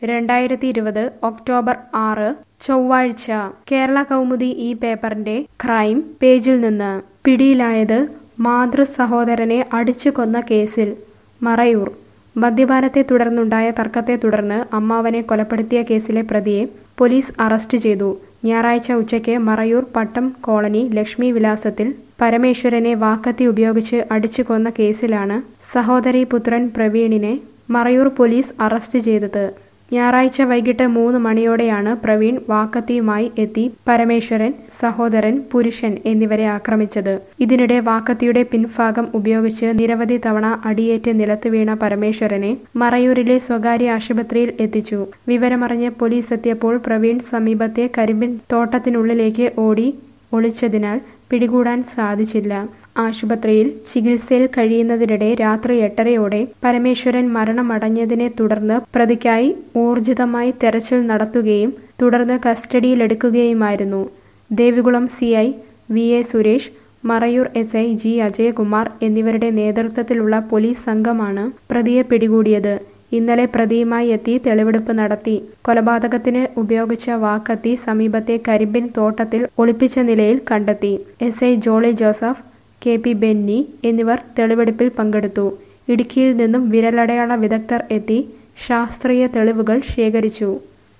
രണ്ടായിരത്തി ഇരുപത് ഒക്ടോബർ ആറ് ചൊവ്വാഴ്ച കേരള കൗമുദി ഈ പേപ്പറിന്റെ ക്രൈം പേജിൽ നിന്ന് പിടിയിലായത് മാതൃ സഹോദരനെ അടിച്ചു കൊന്ന കേസിൽ മറയൂർ മദ്യപാനത്തെ തുടർന്നുണ്ടായ തർക്കത്തെ തുടർന്ന് അമ്മാവനെ കൊലപ്പെടുത്തിയ കേസിലെ പ്രതിയെ പോലീസ് അറസ്റ്റ് ചെയ്തു ഞായറാഴ്ച ഉച്ചയ്ക്ക് മറയൂർ പട്ടം കോളനി ലക്ഷ്മി വിലാസത്തിൽ പരമേശ്വരനെ വാക്കത്തി ഉപയോഗിച്ച് അടിച്ചു കൊന്ന കേസിലാണ് സഹോദരി പുത്രൻ പ്രവീണിനെ മറയൂർ പോലീസ് അറസ്റ്റ് ചെയ്തത് ഞായറാഴ്ച വൈകിട്ട് മൂന്ന് മണിയോടെയാണ് പ്രവീൺ വാക്കത്തിയുമായി എത്തി പരമേശ്വരൻ സഹോദരൻ പുരുഷൻ എന്നിവരെ ആക്രമിച്ചത് ഇതിനിടെ വാക്കത്തിയുടെ പിൻഭാഗം ഉപയോഗിച്ച് നിരവധി തവണ അടിയേറ്റ് നിലത്ത് വീണ പരമേശ്വരനെ മറയൂരിലെ സ്വകാര്യ ആശുപത്രിയിൽ എത്തിച്ചു വിവരമറിഞ്ഞ് പോലീസ് എത്തിയപ്പോൾ പ്രവീൺ സമീപത്തെ കരിമ്പിൻ തോട്ടത്തിനുള്ളിലേക്ക് ഓടി ഒളിച്ചതിനാൽ പിടികൂടാൻ സാധിച്ചില്ല ആശുപത്രിയിൽ ചികിത്സയിൽ കഴിയുന്നതിനിടെ രാത്രി എട്ടരയോടെ പരമേശ്വരൻ മരണമടഞ്ഞതിനെ തുടർന്ന് പ്രതിക്കായി ഊർജിതമായി തെരച്ചിൽ നടത്തുകയും തുടർന്ന് കസ്റ്റഡിയിലെടുക്കുകയുമായിരുന്നു Devikulam C I V A Suresh Marayoor S I G Ajayakumar എന്നിവരുടെ നേതൃത്വത്തിലുള്ള പോലീസ് സംഘമാണ് പ്രതിയെ പിടികൂടിയത് ഇന്നലെ പ്രതിയുമായി എത്തി തെളിവെടുപ്പ് നടത്തി കൊലപാതകത്തിന് ഉപയോഗിച്ച വാക്കത്തി സമീപത്തെ കരിമ്പിൻ തോട്ടത്തിൽ ഒളിപ്പിച്ച നിലയിൽ കണ്ടെത്തി S I Jolly Joseph K P Benny എന്നിവർ തെളിവെടുപ്പിൽ പങ്കെടുത്തു ഇടുക്കിയിൽ നിന്നും വിരലടയാള വിദഗ്ധർ എത്തി ശാസ്ത്രീയ തെളിവുകൾ ശേഖരിച്ചു